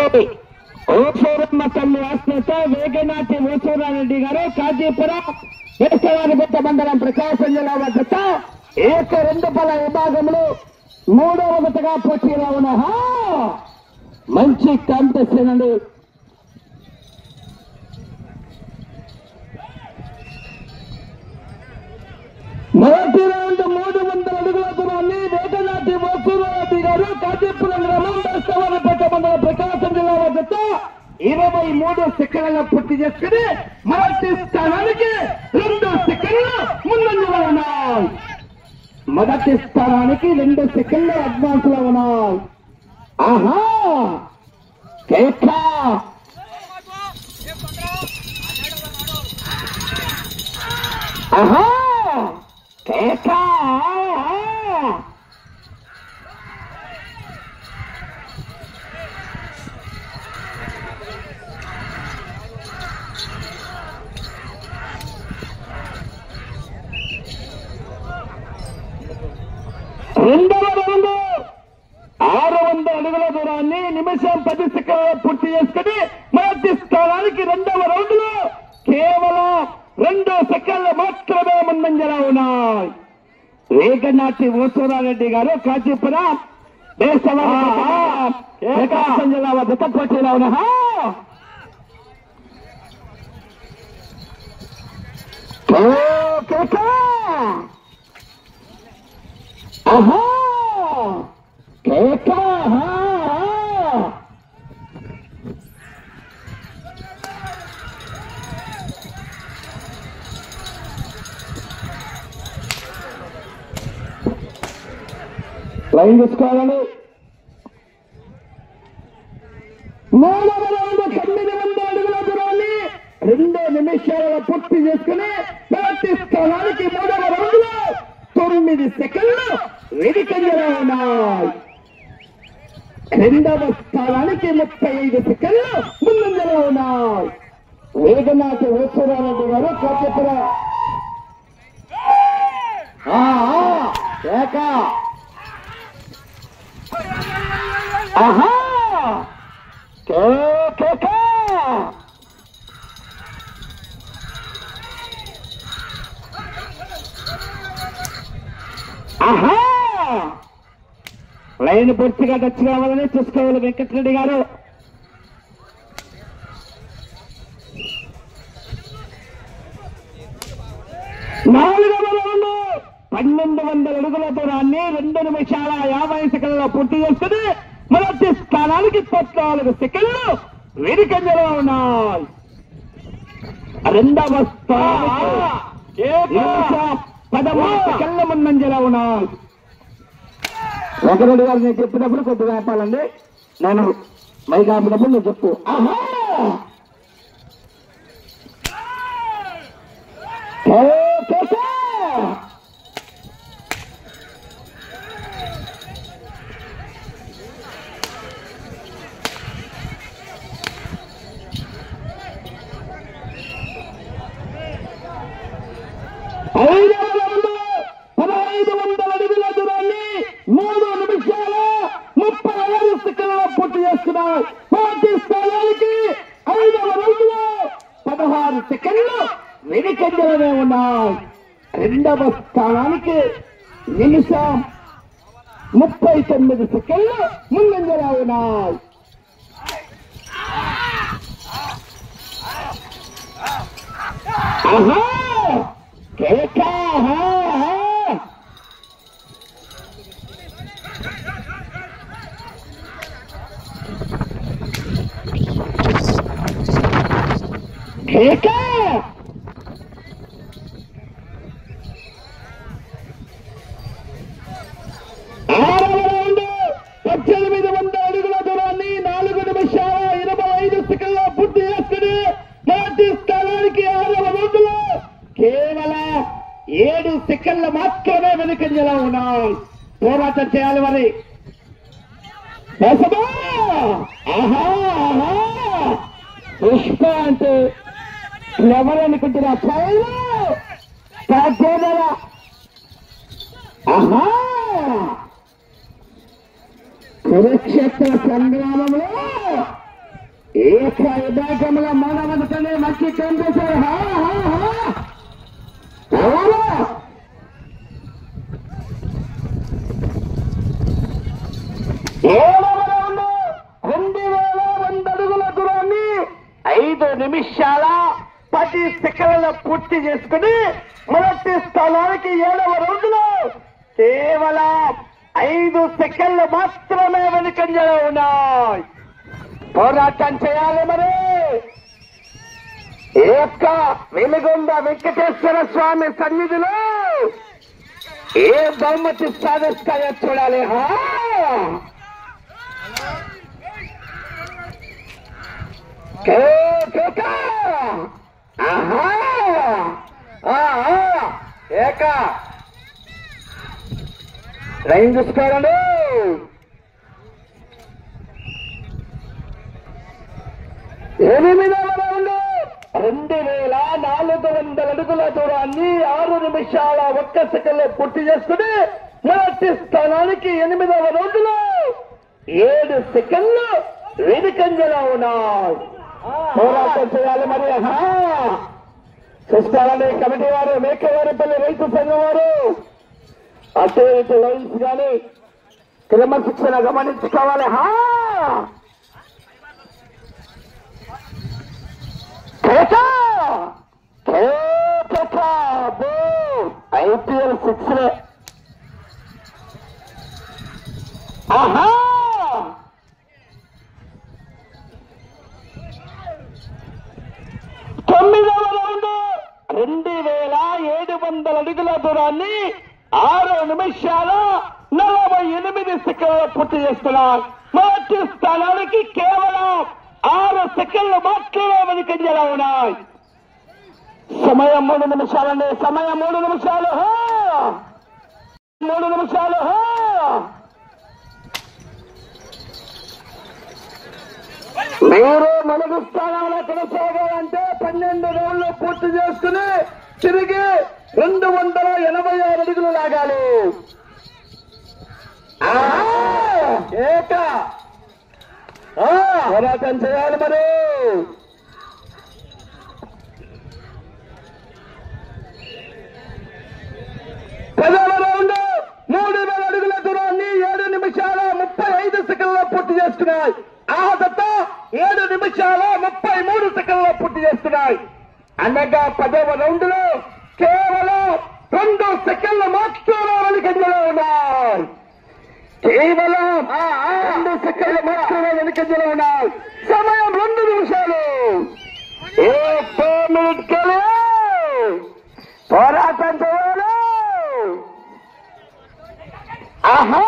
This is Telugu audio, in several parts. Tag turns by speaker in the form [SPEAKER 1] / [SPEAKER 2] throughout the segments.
[SPEAKER 1] ఓసూరమ్మ తల్లి ఆశ్రత వేగనాటి ఓసూరారెడ్డి గారు కాజీపురం వేసవారిపేట మండలం ప్రకాశం జిల్లా వద్ద ఏక రెండు పల విభాగంలో మూడవ జతగా పోటీలో ఉన్న హా! మంచి కాంపిటీషన్ అండి మొదటి రౌండ్ మూడు వందల అడుగుల దూరాన్ని వేగనాటి ఓసూరారెడ్డి గారు కాజీపురం గ్రామం వేసవారిపేట మండలం ప్రకాశం జిల్లా వద్ద ఇరవై మూడు సెకండ్ల పూర్తి చేసుకుని మొదటి స్థానానికి రెండు సెకండ్లు ముందంజలో ఉన్నాయి మొదటి స్థానానికి రెండు సెకండ్లు అడ్వాన్స్ లో ఉన్నాయి ఆహా కేక ఆహా కేక రెండవ రౌండ్ ఆరు వందల అడుగుల దూరాన్ని నిమిషం పది సెకండ్లు పూర్తి చేసుకుని మొదటి స్థానానికి రెండవ రౌండ్ లో కేవలం రెండు సెకండ్లు మాత్రమే ముందంజలో ఉన్నాయి వేగనాటి ఓసూరారెడ్డి గారు కాజీపురం ప్రకాశం జిల్లా వద్ద పోటీలో ఉన్నా ఆహా కేక లైన్ తీసుకోవాలండి మూడవ రౌండ్ తొమ్మిది వందల అడుగుల దూరాన్ని రెండు నిమిషాలలో పూర్తి చేసుకుని మొదటి స్థానానికి మూడవ రౌండ్ లో తొమ్మిది సెకండ్లు వెనుకంజలో ఉన్నాయి రెండవ స్థానానికి ముప్పై ఐదు సెకండ్లు ముందంజలో ఉన్నాయి వేగనాథ ఓశ్వరారెడ్డి గారు కాకపోతే ఏక ఆహా కే కే కే ఆహా లైన్ పూర్తిగా టచ్ కావాలని చూసుకోవాలి వెంకటరెడ్డి గారు నాలుగవ రౌండ్ పన్నెండు వందల అడుగుల దూరాన్ని రెండు నిమిషాల యాభై సెకండ్ల పూర్తి చేసుకుని మొదటి స్థానానికి పద్నాలుగు సెకండ్లు వెనుకంజలో ఉన్నాయి రెండవ స్థానానికి నిమిషం పదమూడు సెకండ్ల ముందంజలో ఉన్నాయి వెంకరెడ్డి గారు నేను చెప్పినప్పుడు కొద్దిగా ఆపాలండి నేను మైక్ ఆపినప్పుడు నువ్వు చెప్పు ఆహా! కే, కే, కే. ఐదవ రౌండ్ పదహైదు వందల అడుగుల దూరాన్ని మూడు నిమిషాల ముప్పై ఆరు సెకండ్ల పూర్తి చేస్తున్నారు పూర్తి స్థానానికి ఐదవ రౌండ్ లో పదహారు సెకండ్లు వెనుకంజలనే ఉన్నాయి రెండవ స్థానానికి నిమిషం ముప్పై తొమ్మిది సెకండ్లు ముందంజలో ఉన్నాయి ఆహా కేకా ఆహా, ఆహా. కేక ఆరవ రౌండ్ పద్దెనిమిది వందల అడుగుల దూరాన్ని నాలుగు నిమిషాల ఇరవై ఐదు సెకండ్ల పూర్తి చేసుకుని మొదటి స్థానానికి ఆరవ రౌండ్లో కేవలం ఏడు సెకండ్లు మాత్రమే వెనుకంజలో ఉన్నాయి పోరాటం చేయాలి మరి వేసమా? ఆహా ఆహా పుష్ప అంటే ఎవరు అనుకుంటున్నా పైలు పద్దెనల ఆహా కురుక్షేత్ర సంగ్రామంలో ఏక యథాక్రమంగా మానవతనే మక్కి కనిపిస్తారు హా హా హా ఎవరు? ఏడవ రౌండ్ రెండు వేల వంద అడుగుల దూరాన్ని ఐదు నిమిషాల పది సెకండ్ల పూర్తి చేసుకుని మొదటి స్థానానికి ఏడవ రౌండ్లో కేవలం ఐదు సెకండ్లు మాత్రమే వెనుకంజలో ఉన్నాయి పోరాటం చేయాలి మరి ఈ యొక్క వెలుగొండ వెంకటేశ్వర స్వామి సన్నిధిలో ఏ బహుమతి సాధిస్తాయో చూడాలి హా కే కేక ఆహా ఆహా ఏక లైన్ చూసుకోవాలండి ఎనిమిదవ రౌండ్ రెండు వేల నాలుగు వందల అడుగుల దూరాన్ని ఆరు నిమిషాల ఒక్క సెకండ్ పూర్తి చేసుకుని మొదటి స్థానానికి ఎనిమిదవ రౌండ్లో ఏడు సెకండ్లు వెనుకంజలో ఉన్నాయి పోరాటం చేయాలి మరి ఆహా. చూసుకోవాలండి కమిటీ వారు మేకవారిపల్లి రైతు సంఘం వారు అటు ఇటు లైన్స్ కానీ క్రమశిక్షణ గమనించుకోవాలి హా కేకా కేకా బో ఐపీఎల్ సిక్స్ ఆహా తొమ్మిదవ రౌండ్ రెండు వేల ఏడు వందల అడుగుల దూరాన్ని ఆరు నిమిషాల నలభై ఎనిమిది సెకండ్లు పూర్తి చేస్తున్నారు మొదటి స్థానానికి కేవలం ఆరు సెకండ్లు మాత్రమే వెనుకంజలో ఉన్నాయి సమయం మూడు నిమిషాలండి సమయం మూడు నిమిషాలు హో! మూడు నిమిషాలు హో! మీరు మొదటి స్థానంలో కొనసాగాలంటే పన్నెండు రౌండ్లు పూర్తి చేసుకుని తిరిగి రెండు వందల ఎనభై ఆరు అడుగులు లాగాలి ఆహా! ఏక ఆ, పోరాటం చేయాలి మరి పదవ రౌండ్ మూడు వేల అడుగుల దూరాన్ని ఏడు నిమిషాల ముప్పై ఐదు సెకండ్ల పూర్తి చేసుకున్నాయి ఆ దత్త ఏడు నిమిషాల ముప్పై మూడు సెకండ్ల పూర్తి చేస్తున్నాయి అనగా పదవ రౌండ్ లో కేవలం రెండు సెకండ్ల మాత్రమే వెనుకంజలో ఉన్నాయి కేవలం రెండు సెకండ్ల మాత్రమే వెనుకంజలో ఉన్నాయి సమయం రెండు నిమిషాలు ఏ మినిట్ కెళ్ళి పోరాటం చేయాలి ఆహా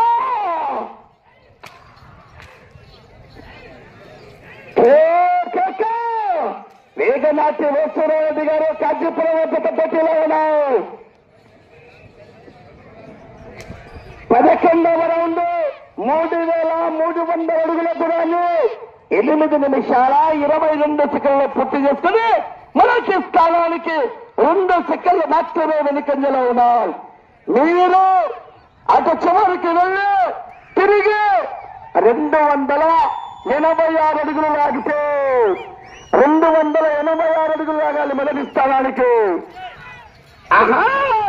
[SPEAKER 1] వేగనాటి వేశ్వరరెడ్డి గారు కాజీపురం వద్ద పోటీలో ఉన్నారు పదకొండవ రౌండ్ మూడు వేల మూడు వందల అడుగుల దూరాన్ని ఎనిమిది నిమిషాల ఇరవై రెండు సెకండ్లు పూర్తి చేసుకుని మొదటి స్థానానికి రెండు సెకండ్లు మాత్రమే వెనుకంజలో ఉన్నారు మీరు అటు చివరికి వెళ్ళి తిరిగి రెండు వందల ఎనభై ఆరు అడుగులు లాగితే రెండు వందల ఎనభై ఆరు అడుగులు లాగాలి మొదటి స్థానానికి ఆహా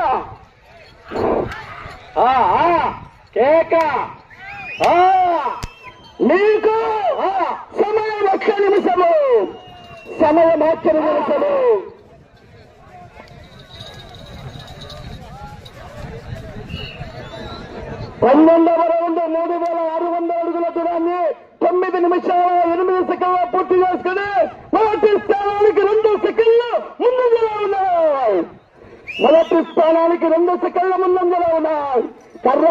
[SPEAKER 1] ఆ, ఆ, కేక ఆ, నీకు ఆ, సమయం ఒక్క నిమిషము సమయం ఒక్క నిమిషము పన్నెండవ రౌండ్ మూడు వేల ఆరు వందల అడుగుల దూరాన్ని తొమ్మిది నిమిషాల ఎనిమిది సెకండ్ల పూర్తి చేసుకుని మొదటి స్థానానికి రెండు సెకండ్లు ముందంజలో ఉన్నాయి మొదటి స్థానానికి రెండు సెకండ్ల ముందంజలో ఉన్నాయి కర్ర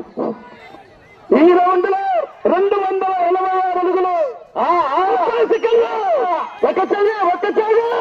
[SPEAKER 1] ఈ రౌండ్ లో రెండు వందల ఎనభై ఆరు అడుగులు ఆ, ఆ, ఒక్క సెకండ్లు ఒక చెయ్యి ఒక చెయ్యి